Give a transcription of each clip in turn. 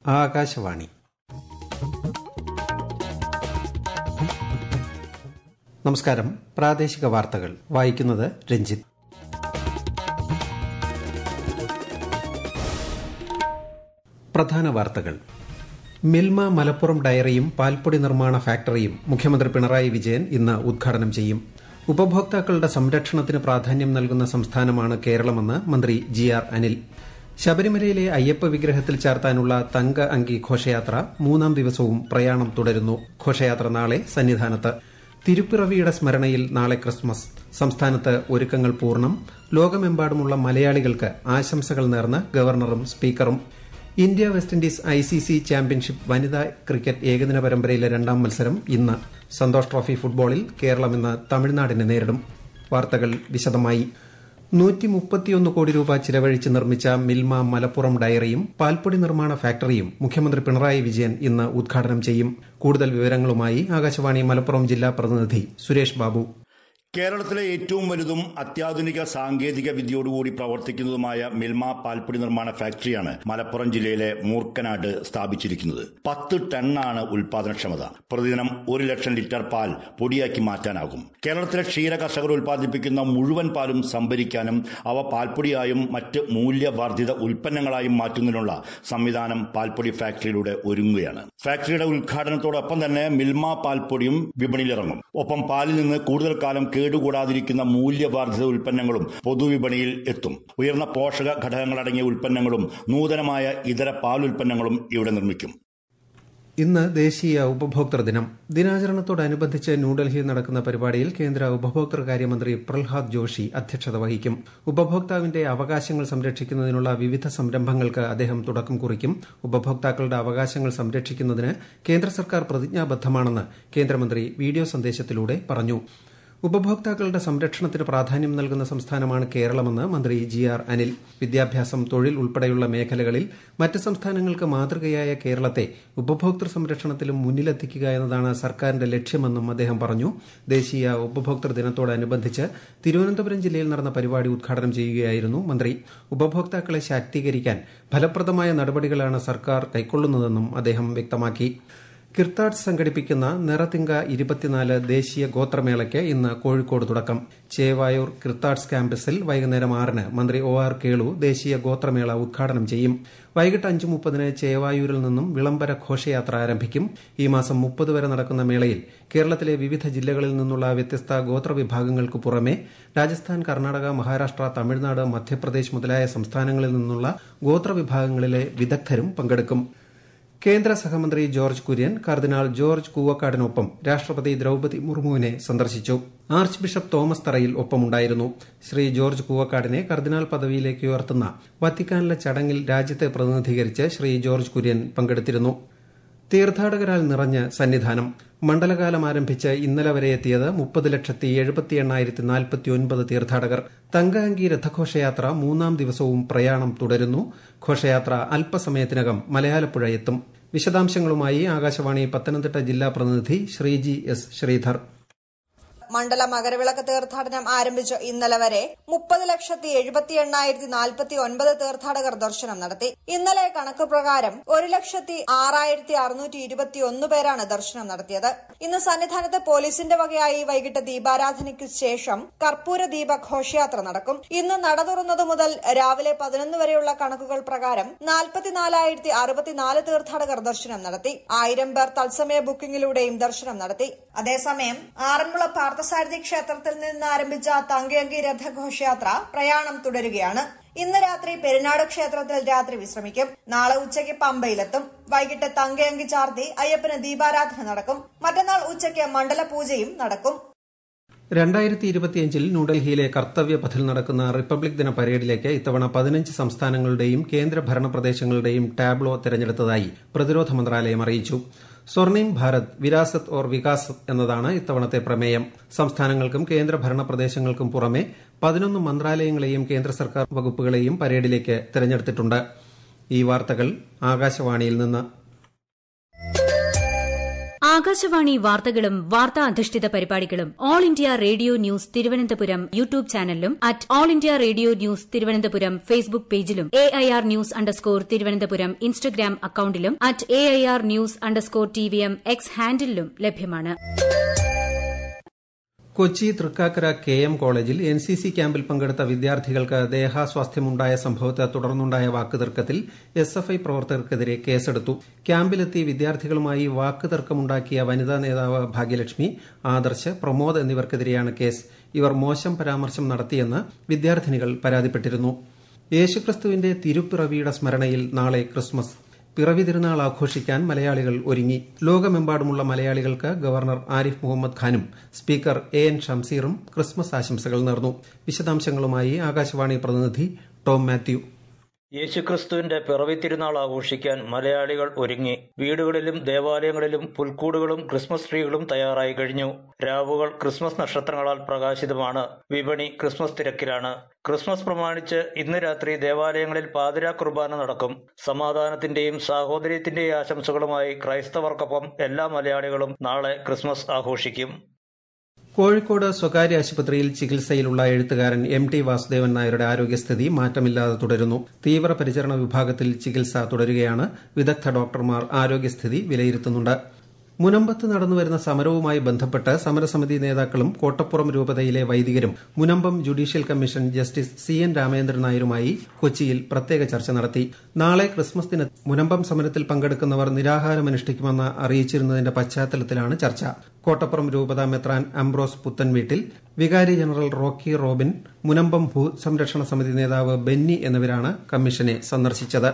ആകാശവാണി നമസ്കാരം പ്രാദേശിക വാർത്തകൾ വായിക്കുന്നത് രഞ്ജിത്ത് പ്രധാന വാർത്തകൾ മിൽമ മലപ്പുറം ഡയറിയും പാൽപ്പൊടി നിർമ്മാണ ഫാക്ടറിയും മുഖ്യമന്ത്രി പിണറായി വിജയൻ ഇന്ന് ഉദ്ഘാടനം ചെയ്യും ഉപഭോക്താക്കളുടെ സംരക്ഷണത്തിന് പ്രാധാന്യം നൽകുന്ന സംസ്ഥാനമാണ് കേരളമെന്ന് മന്ത്രി ജി ആർ അനിൽ ശബരിമലയിലെ അയ്യപ്പ വിഗ്രഹത്തിൽ ചാർത്താനുള്ള തങ്ക അങ്കി ഘോഷയാത്ര മൂന്നാം ദിവസവും പ്രയാണം തുടരുന്നു ഘോഷയാത്ര നാളെ സന്നിധാനത്ത് തിരുപ്പിറവിയുടെ സ്മരണയിൽ നാളെ ക്രിസ്മസ് സംസ്ഥാനത്ത് ഒരുക്കങ്ങൾ പൂർണ്ണം ലോകമെമ്പാടുമുള്ള മലയാളികൾക്ക് ആശംസകൾ നേർന്ന് ഗവർണറും സ്പീക്കറും India West Indies I C C championship വനിതാ ക്രിക്കറ്റ് ഏകദിന പരമ്പരയിലെ രണ്ടാം മത്സരം ഇന്ന് സന്തോഷ് ട്രോഫി ഫുട്ബോളിൽ കേരളം ഇന്ന് തമിഴ്നാടിനെ നേരിടും വാർത്തകൾ വിശദമായി നൂറ്റി മുപ്പത്തിയൊന്ന് കോടി രൂപ ചിലവഴിച്ച് നിർമ്മിച്ച മിൽമ മലപ്പുറം ഡയറിയും പാൽപ്പൊടി നിർമ്മാണ ഫാക്ടറിയും മുഖ്യമന്ത്രി പിണറായി വിജയൻ ഇന്ന് ഉദ്ഘാടനം ചെയ്യും കൂടുതൽ വിവരങ്ങളുമായി ആകാശവാണി മലപ്പുറം ജില്ലാ പ്രതിനിധി സുരേഷ് ബാബു കേരളത്തിലെ ഏറ്റവും വലുതും അത്യാധുനിക സാങ്കേതിക വിദ്യയോടുകൂടി പ്രവർത്തിക്കുന്നതുമായ മിൽമ പാൽപ്പൊടി നിർമ്മാണ ഫാക്ടറിയാണ് മലപ്പുറം ജില്ലയിലെ മൂർക്കനാട് സ്ഥാപിച്ചിരിക്കുന്നത് പത്ത് ടണ്ണാണ് ഉൽപാദനക്ഷമത പ്രതിദിനം ഒരു ലക്ഷം ലിറ്റർ പാൽ പൊടിയാക്കി മാറ്റാനാകും കേരളത്തിലെ ക്ഷീര കർഷകർ ഉൽപ്പാദിപ്പിക്കുന്ന മുഴുവൻ പാലും സംഭരിക്കാനും അവ പാൽപ്പൊടിയായും മറ്റ് മൂല്യവർദ്ധിത ഉൽപ്പന്നങ്ങളായും മാറ്റുന്നതിനുള്ള സംവിധാനം പാൽപ്പൊടി ഫാക്ടറിയിലൂടെ ഒരുങ്ങുകയാണ് ഫാക്ടറിയുടെ ഉദ്ഘാടനത്തോടൊപ്പം തന്നെ മിൽമ പാൽപ്പൊടിയും വിപണിയിലിറങ്ങും ഒപ്പം പാലിൽ നിന്ന് കൂടുതൽ കാലം കേടുകൂടാതിരിക്കുന്ന മൂല്യവർദ്ധിത ഉൽപ്പന്നങ്ങളും പൊതുവിപണിയിൽ എത്തും ഉയർന്ന പോഷക ഘടകങ്ങളടങ്ങിയ ഉൽപ്പന്നങ്ങളും നൂതനമായ ഇതര പാൽ ഉൽപ്പന്നങ്ങളും ഇവിടെ നിർമ്മിക്കും ഇന്ന് ദേശീയ ഉപഭോക്തൃ ദിനം ദിനാചരണത്തോടനുബന്ധിച്ച് ന്യൂഡൽഹിയിൽ നടക്കുന്ന പരിപാടിയിൽ കേന്ദ്ര ഉപഭോക്തൃകാര്യമന്ത്രി പ്രഹ്ലാദ് ജോഷി അധ്യക്ഷത വഹിക്കും ഉപഭോക്താവിന്റെ അവകാശങ്ങൾ സംരക്ഷിക്കുന്നതിനുള്ള വിവിധ സംരംഭങ്ങൾക്ക് അദ്ദേഹം തുടക്കം കുറിക്കും ഉപഭോക്താക്കളുടെ അവകാശങ്ങൾ സംരക്ഷിക്കുന്നതിന് കേന്ദ്ര സർക്കാർ പ്രതിജ്ഞാബദ്ധമാണെന്ന് കേന്ദ്രമന്ത്രി വീഡിയോ സന്ദേശത്തിലൂടെ പറഞ്ഞു ഉപഭോക്താക്കളുടെ സംരക്ഷണത്തിന് പ്രാധാന്യം നൽകുന്ന സംസ്ഥാനമാണ് കേരളമെന്ന് മന്ത്രി ജി ആർ അനിൽ വിദ്യാഭ്യാസം തൊഴിൽ ഉൾപ്പെടെയുള്ള മേഖലകളിൽ മറ്റ് സംസ്ഥാനങ്ങൾക്ക് മാതൃകയായ കേരളത്തെ ഉപഭോക്തൃ സംരക്ഷണത്തിലും മുന്നിലെത്തിക്കുക എന്നതാണ് സർക്കാരിന്റെ ലക്ഷ്യമെന്നും അദ്ദേഹം പറഞ്ഞു ദേശീയ ഉപഭോക്തൃ ദിനത്തോടനുബന്ധിച്ച് തിരുവനന്തപുരം ജില്ലയിൽ നടന്ന പരിപാടി ഉദ്ഘാടനം ചെയ്യുകയായിരുന്നു മന്ത്രി ഉപഭോക്താക്കളെ ശാക്തീകരിക്കാൻ ഫലപ്രദമായ നടപടികളാണ് സർക്കാർ കൈക്കൊള്ളുന്നതെന്നും അദ്ദേഹം വ്യക്തമാക്കി കിർത്താഡ്സ് സംഘടിപ്പിക്കുന്ന നിറത്തിങ്ക ഇരുപത്തിനാല് ദേശീയ ഗോത്രമേളയ്ക്ക് ഇന്ന് കോഴിക്കോട് തുടക്കം ചേവായൂർ കിർത്താഡ്സ് ക്യാമ്പസിൽ വൈകുന്നേരം ആറിന് മന്ത്രി ഒ ആർ കേളു ദേശീയ ഗോത്രമേള ഉദ്ഘാടനം ചെയ്യും വൈകിട്ട് അഞ്ച് മുപ്പതിന് ചേവായൂരിൽ നിന്നും വിളംബര ഘോഷയാത്ര ആരംഭിക്കും ഈ മാസം മുപ്പത് വരെ നടക്കുന്ന മേളയിൽ കേരളത്തിലെ വിവിധ ജില്ലകളിൽ നിന്നുള്ള വ്യത്യസ്ത ഗോത്രവിഭാഗങ്ങൾക്ക് പുറമെ രാജസ്ഥാൻ കർണാടക മഹാരാഷ്ട്ര തമിഴ്നാട് മധ്യപ്രദേശ് മുതലായ സംസ്ഥാനങ്ങളിൽ നിന്നുള്ള ഗോത്രവിഭാഗങ്ങളിലെ വിദഗ്ധരും പങ്കെടുക്കും കേന്ദ്ര സഹമന്ത്രി ജോർജ് കുര്യൻ കർദിനാൾ ജോർജ് കൂവക്കാടിനൊപ്പം രാഷ്ട്രപതി ദ്രൌപതി മുർമുവിനെ സന്ദർശിച്ചു ആർച്ച് ബിഷപ്പ് തോമസ് തറയിൽ ഒപ്പമുണ്ടായിരുന്നു ശ്രീ ജോർജ് കൂവക്കാടിനെ കർദിനാൾ പദവിയിലേക്ക് ഉയർത്തുന്ന വത്തിക്കാനിലെ ചടങ്ങിൽ രാജ്യത്തെ പ്രതിനിധീകരിച്ച് ശ്രീ ജോർജ് കുര്യൻ പങ്കെടുത്തിരുന്നു തീർത്ഥാടകരാൽ നിറഞ്ഞ് സന്നിധാനം മണ്ഡലകാലം ആരംഭിച്ച് ഇന്നലെ വരെ എത്തിയത് മുപ്പത് ലക്ഷത്തി എഴുപത്തി എണ്ണായിരത്തി നാൽപ്പത്തി ഒൻപത് തീർത്ഥാടകർ തങ്കഅങ്കി രഥഘോഷയാത്ര മൂന്നാം ദിവസവും പ്രയാണം തുടരുന്നു ഘോഷയാത്ര അല്പസമയത്തിനകം മലയാലപ്പുഴ എത്തും വിശദാംശങ്ങളുമായി ആകാശവാണി പത്തനംതിട്ട ജില്ലാ പ്രതിനിധി ശ്രീജി എസ് ശ്രീധർ മണ്ഡല മകരവിളക്ക് തീർത്ഥാടനം ആരംഭിച്ച ഇന്നലെ വരെ മുപ്പത് ലക്ഷത്തി എഴുപത്തി എണ്ണായിരത്തി നാൽപ്പത്തി ഒൻപത് തീർത്ഥാടകർ ദർശനം നടത്തി ഇന്നലെ കണക്ക് പ്രകാരം ഒരു ലക്ഷത്തി ആറായിരത്തി അറുന്നൂറ്റി ഇരുപത്തി ഒന്ന് പേരാണ് ദർശനം നടത്തിയത് ഇന്ന് സന്നിധാനത്ത് പോലീസിന്റെ വകയായി വൈകിട്ട് ദീപാരാധനയ്ക്ക് ശേഷം കർപ്പൂര ദീപ ഘോഷയാത്ര നടക്കും ഇന്ന് നട തുറന്നതു മുതൽ രാവിലെ പതിനൊന്ന് വരെയുള്ള കണക്കുകൾ പ്രകാരം നാൽപ്പത്തിനാലായിരത്തി അറുപത്തിനാല് തീർത്ഥാടകർ ദർശനം നടത്തി ആയിരം പേർ തത്സമയ ബുക്കിംഗിലൂടെയും ദർശനം നടത്തി അതേസമയം ആറന്മുള പാർത്ഥസാരഥി ക്ഷേത്രത്തിൽ നിന്ന് ആരംഭിച്ച തങ്കയങ്കി രഥഘോഷയാത്ര പ്രയാണം തുടരുകയാണ് ഇന്ന് രാത്രി പെരുന്നാട് ക്ഷേത്രത്തിൽ രാത്രി വിശ്രമിക്കും നാളെ ഉച്ചയ്ക്ക് പമ്പയിലെത്തും വൈകിട്ട് തങ്കയങ്കി ചാർത്തി അയ്യപ്പന് ദീപാരാധന നടക്കും മറ്റന്നാൾ ഉച്ചയ്ക്ക് മണ്ഡല പൂജയും നടക്കും രണ്ടായിരത്തി ഇരുപത്തിയഞ്ചിൽ ന്യൂഡൽഹിയിലെ കർത്തവ്യപഥിൽ നടക്കുന്ന റിപ്പബ്ലിക് ദിന പരേഡിലേക്ക് ഇത്തവണ പതിനഞ്ച് സംസ്ഥാനങ്ങളുടെയും കേന്ദ്ര ഭരണ പ്രദേശങ്ങളുടെയും ടാബ്ലോ തെരഞ്ഞെടുത്തതായി പ്രതിരോധ മന്ത്രാലയം അറിയിച്ചു സ്വർണിം ഭാരത് വിരാസത് ഓർ വികാസ് എന്നതാണ് ഇത്തവണത്തെ പ്രമേയം സംസ്ഥാനങ്ങൾക്കും കേന്ദ്ര ഭരണ പ്രദേശങ്ങൾക്കും പുറമെ പതിനൊന്ന് മന്ത്രാലയങ്ങളെയും കേന്ദ്ര സർക്കാർ വകുപ്പുകളെയും പരേഡിലേക്ക് തെരഞ്ഞെടുത്തിട്ടുണ്ട് ഈ വാർത്തകൾ ആകാശവാണിയിൽ നിന്ന് ആകാശവാണി വാർത്തകളും വാർത്താ അധിഷ്ഠിത പരിപാടികളും All India Radio news Thiruvananthapuram YouTube ചാനലിലും at All India Radio news Thiruvananthapuram Facebook പേജിലും A I R news underscore Thiruvananthapuram Instagram അക്കൌണ്ടിലും at A I R news underscore T V M X ഹാൻഡിലും ലഭ്യമാണ് കൊച്ചി തൃക്കാക്കര കെ എം കോളേജിൽ എൻ സി സി ക്യാമ്പിൽ പങ്കെടുത്ത വിദ്യാർത്ഥികൾക്ക് ദേഹാസ്വാസ്ഥ്യമുണ്ടായ സംഭവത്തെ തുടർന്നുണ്ടായ വാക്കുതർക്കത്തിൽ എസ് എഫ് ഐ പ്രവർത്തകർക്കെതിരെ കേസെടുത്തു ക്യാമ്പിലെത്തി വിദ്യാർത്ഥികളുമായി വാക്കുതർക്കമുണ്ടാക്കിയ വനിതാ നേതാവ് ഭാഗ്യലക്ഷ്മി ആദർശ് പ്രമോദ് എന്നിവർക്കെതിരെയാണ് കേസ് ഇവർ മോശം പരാമർശം നടത്തിയെന്ന് വിദ്യാർത്ഥിനികൾ പരാതിപ്പെട്ടിരുന്നു യേശുക്രിസ്തുവിന്റെ തിരുപ്പിറവിയുടെ സ്മരണയിൽ നാളെ ക്രിസ്മസ് പിറവി തിരുനാൾ ആഘോഷിക്കാൻ മലയാളികൾ ഒരുങ്ങി ലോകമെമ്പാടുമുള്ള മലയാളികൾക്ക് ഗവർണർ ആരിഫ് മുഹമ്മദ് ഖാനും സ്പീക്കർ എ എൻ ഷംസീറും ക്രിസ്മസ് ആശംസകൾ നേർന്നു വിശദാംശങ്ങളുമായി ആകാശവാണി പ്രതിനിധി ടോം മാത്യു യേശുക്രിസ്തുവിന്റെ പിറവി തിരുനാൾ ആഘോഷിക്കാൻ മലയാളികൾ ഒരുങ്ങി വീടുകളിലും ദേവാലയങ്ങളിലും പുൽക്കൂടുകളും ക്രിസ്മസ് ട്രീകളും തയ്യാറായി കഴിഞ്ഞു രാവുകൾ ക്രിസ്മസ് നക്ഷത്രങ്ങളാൽ പ്രകാശിതമാണ് വിപണി ക്രിസ്മസ് തിരക്കിലാണ് ക്രിസ്മസ് പ്രമാണിച്ച് ഇന്ന് രാത്രി ദേവാലയങ്ങളിൽ പാതിരാ കുർബാന നടക്കും സമാധാനത്തിന്റെയും സാഹോദര്യത്തിന്റെയും ആശംസകളുമായി ക്രൈസ്തവർക്കൊപ്പം എല്ലാ മലയാളികളും നാളെ ക്രിസ്മസ് ആഘോഷിക്കും കോഴിക്കോട് സ്വകാര്യ ആശുപത്രിയിൽ ചികിത്സയിലുള്ള എഴുത്തുകാരൻ എം ടി വാസുദേവൻ നായരുടെ ആരോഗ്യസ്ഥിതി മാറ്റമില്ലാതെ തുടരുന്നു തീവ്രപരിചരണ വിഭാഗത്തിൽ ചികിത്സ തുടരുകയാണ് വിദഗ്ധ ഡോക്ടർമാർ ആരോഗ്യസ്ഥിതി വിലയിരുത്തുന്നുണ്ട് മുനമ്പത്ത് നടന്നുവരുന്ന സമരവുമായി ബന്ധപ്പെട്ട് സമരസമിതി നേതാക്കളും കോട്ടപ്പുറം രൂപതയിലെ വൈദികരും Munambam judicial commission justice C N Ramachandran നായരുമായി കൊച്ചിയിൽ പ്രത്യേക ചർച്ച നടത്തി നാളെ ക്രിസ്മസ് ദിന മുനമ്പം സമരത്തിൽ പങ്കെടുക്കുന്നവർ നിരാഹാരമനുഷ്ഠിക്കുമെന്ന് അറിയിച്ചിരുന്നതിന്റെ പശ്ചാത്തലത്തിലാണ് ചർച്ച കോട്ടപ്പുറം രൂപത മെത്രാൻ അംബ്രോസ് പുത്തൻവീട്ടിൽ വികാരി ജനറൽ റോക്കി റോബിൻ മുനമ്പം ഭൂസംരക്ഷണ സമിതി നേതാവ് ബെന്നി എന്നിവരാണ് കമ്മീഷനെ സന്ദർശിച്ചത്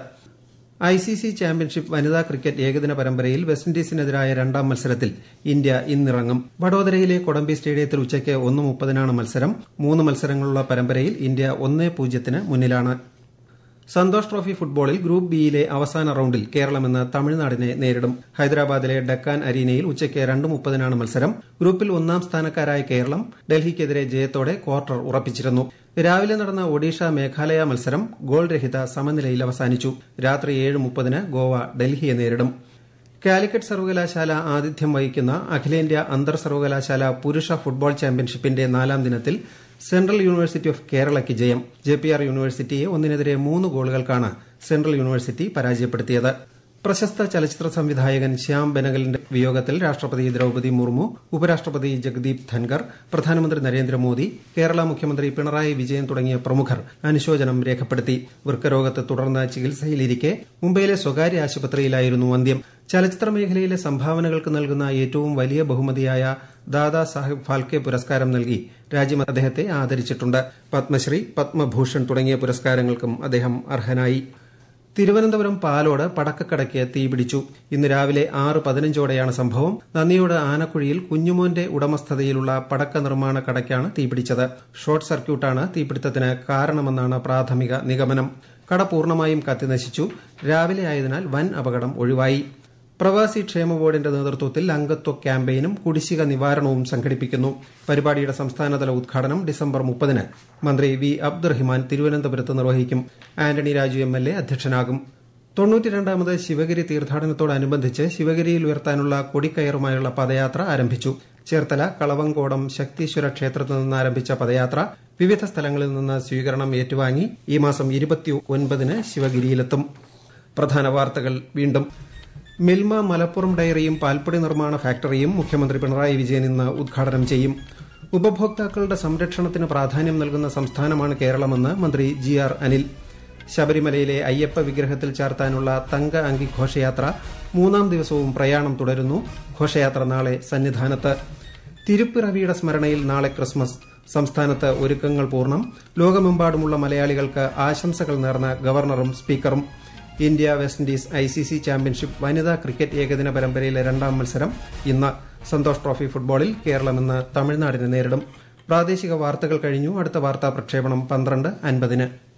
ഐ സി സി ചാമ്പ്യൻഷിപ്പ് വനിതാ ക്രിക്കറ്റ് ഏകദിന പരമ്പരയിൽ വെസ്റ്റിൻഡീസിനെതിരായ രണ്ടാം മത്സരത്തിൽ ഇന്ത്യ ഇന്നിറങ്ങും വഡോദരയിലെ കൊടംബി സ്റ്റേഡിയത്തിൽ ഉച്ചയ്ക്ക് ഒന്ന് മുപ്പതിനാണ് മത്സരം മൂന്ന് മത്സരങ്ങളുള്ള പരമ്പരയിൽ ഇന്ത്യ ഒന്നേ പൂജ്യത്തിന് മുന്നിലാണ് സന്തോഷ് ട്രോഫി ഫുട്ബോളിൽ ഗ്രൂപ്പ് ബിയിലെ അവസാന റൌണ്ടിൽ കേരളം ഇന്ന് തമിഴ്നാടിനെ നേരിടും ഹൈദരാബാദിലെ ഡക്കാൻ അരീനയിൽ ഉച്ചയ്ക്ക് രണ്ട് മുപ്പതിനാണ് മത്സരം ഗ്രൂപ്പിൽ ഒന്നാം സ്ഥാനക്കാരായ കേരളം ഡൽഹിക്കെതിരെ ജയത്തോടെ ക്വാർട്ടർ ഉറപ്പിച്ചിരുന്നു രാവിലെ നടന്ന ഒഡീഷ മേഘാലയ മത്സരം ഗോൾ രഹിത സമനിലയിൽ അവസാനിച്ചു രാത്രി ഏഴ് മുപ്പതിന് ഗോവ ഡൽഹിയെ നേരിടും കാലിക്കറ്റ് സർവകലാശാല ആതിഥ്യം വഹിക്കുന്ന അഖിലേന്ത്യാ അന്തർ സർവകലാശാല പുരുഷ ഫുട്ബോൾ ചാമ്പ്യൻഷിപ്പിന്റെ നാലാം ദിനത്തിൽ സെൻട്രൽ യൂണിവേഴ്സിറ്റി ഓഫ് കേരളയ്ക്ക് ജയം ജെ പി ആർ യൂണിവേഴ്സിറ്റിയെ ഒന്നിനെതിരെ മൂന്ന് ഗോളുകൾക്കാണ് സെൻട്രൽ യൂണിവേഴ്സിറ്റി പരാജയപ്പെടുത്തിയത് പ്രശസ്ത ചലച്ചിത്ര സംവിധായകൻ ശ്യാം ബെനഗലിന്റെ വിയോഗത്തിൽ രാഷ്ട്രപതി ദ്രൌപതി മുർമു ഉപരാഷ്ട്രപതി ജഗദീപ് ധൻകർ പ്രധാനമന്ത്രി നരേന്ദ്രമോദി കേരള മുഖ്യമന്ത്രി പിണറായി വിജയൻ തുടങ്ങിയ പ്രമുഖർ അനുശോചനം രേഖപ്പെടുത്തി വൃക്കരോഗത്തെ തുടർന്ന് ചികിത്സയിലിരിക്കെ മുംബൈയിലെ സ്വകാര്യ ആശുപത്രിയിലായിരുന്നു അന്ത്യം ചലച്ചിത്ര മേഖലയിലെ സംഭാവനകൾക്ക് നൽകുന്ന ഏറ്റവും വലിയ ബഹുമതിയായ ദാദാ സാഹിബ് ഫാൽക്കെ പുരസ്കാരം നൽകി രാജ്യം അദ്ദേഹത്തെ ആദരിച്ചിട്ടുണ്ട് പത്മശ്രീ പത്മഭൂഷൺ തുടങ്ങിയ പുരസ്കാരങ്ങൾക്കും അദ്ദേഹം അർഹനായി തിരുവനന്തപുരം പാലോട് പടക്കക്കടയ്ക്ക് തീപിടിച്ചു ഇന്ന് രാവിലെ ആറ് പതിനഞ്ചോടെയാണ് സംഭവം നന്ദിയോട് ആനക്കുഴിയിൽ കുഞ്ഞുമോന്റെ ഉടമസ്ഥതയിലുള്ള പടക്ക നിർമ്മാണ കടയ്ക്കാണ് തീപിടിച്ചത് ഷോർട്ട് സർക്യൂട്ടാണ് തീപിടുത്തത്തിന് കാരണമെന്നാണ് പ്രാഥമിക നിഗമനം കട പൂർണ്ണമായും കത്തിനശിച്ചു രാവിലെ ആയതിനാൽ വൻ അപകടം ഒഴിവായി പ്രവാസി ക്ഷേമ ബോർഡിന്റെ നേതൃത്വത്തിൽ അംഗത്വ ക്യാമ്പയിനും കുടിശ്ശിക നിവാരണവും സംഘടിപ്പിക്കുന്നു പരിപാടിയുടെ സംസ്ഥാനതല ഉദ്ഘാടനം ഡിസംബർ മുപ്പതിന് മന്ത്രി വി അബ്ദുറഹിമാൻ തിരുവനന്തപുരത്ത് നിർവഹിക്കും Antony Raju M L A അധ്യക്ഷനാകും തൊണ്ണൂറ്റിരണ്ടാമത് ശിവഗിരി തീർത്ഥാടനത്തോടനുബന്ധിച്ച് ശിവഗിരിയിൽ ഉയർത്താനുള്ള കൊടിക്കയറുമായുള്ള പദയാത്ര ആരംഭിച്ചു ചേർത്തല കളവങ്കോടം ശക്തീശ്വര ക്ഷേത്രത്തിൽ നിന്ന് ആരംഭിച്ച പദയാത്ര വിവിധ സ്ഥലങ്ങളിൽ നിന്ന് സ്വീകരണം ഏറ്റുവാങ്ങി ഈ മാസം ഇരുപത്തി ഒൻപതിന് ശിവഗിരിയിലെത്തും പ്രധാന വാർത്തകൾ വീണ്ടും മിൽമ മലപ്പുറം ഡയറിയും പാൽപ്പൊടി നിർമ്മാണ ഫാക്ടറിയും മുഖ്യമന്ത്രി പിണറായി വിജയൻ ഇന്ന് ഉദ്ഘാടനം ചെയ്യും ഉപഭോക്താക്കളുടെ സംരക്ഷണത്തിന് പ്രാധാന്യം നൽകുന്ന സംസ്ഥാനമാണ് കേരളമെന്ന് മന്ത്രി ജി ആർ അനിൽ ശബരിമലയിലെ അയ്യപ്പ വിഗ്രഹത്തിൽ ചാർത്താനുള്ള തങ്ക അങ്കി ഘോഷയാത്ര മൂന്നാം ദിവസവും പ്രയാണം തുടരുന്നു ഘോഷയാത്ര നാളെ സന്നിധാനത്ത് തിരുപ്പിറവിയുടെ സ്മരണയിൽ നാളെ ക്രിസ്മസ് സംസ്ഥാനത്ത് ഒരുക്കങ്ങൾ പൂർണ്ണം ലോകമെമ്പാടുമുള്ള മലയാളികൾക്ക് ആശംസകൾ നേർന്ന ഗവർണറും സ്പീക്കറും India West Indies I C C championship വനിതാ ക്രിക്കറ്റ് ഏകദിന പരമ്പരയിലെ രണ്ടാം മത്സരം ഇന്ന് സന്തോഷ് ട്രോഫി ഫുട്ബോളിൽ കേരളം ഇന്ന് തമിഴ്നാടിനെ നേരിടും പ്രാദേശിക വാർത്തകൾ കഴിഞ്ഞു അടുത്ത വാർത്താ പ്രക്ഷേപണം പന്ത്രണ്ട് അൻപതിന്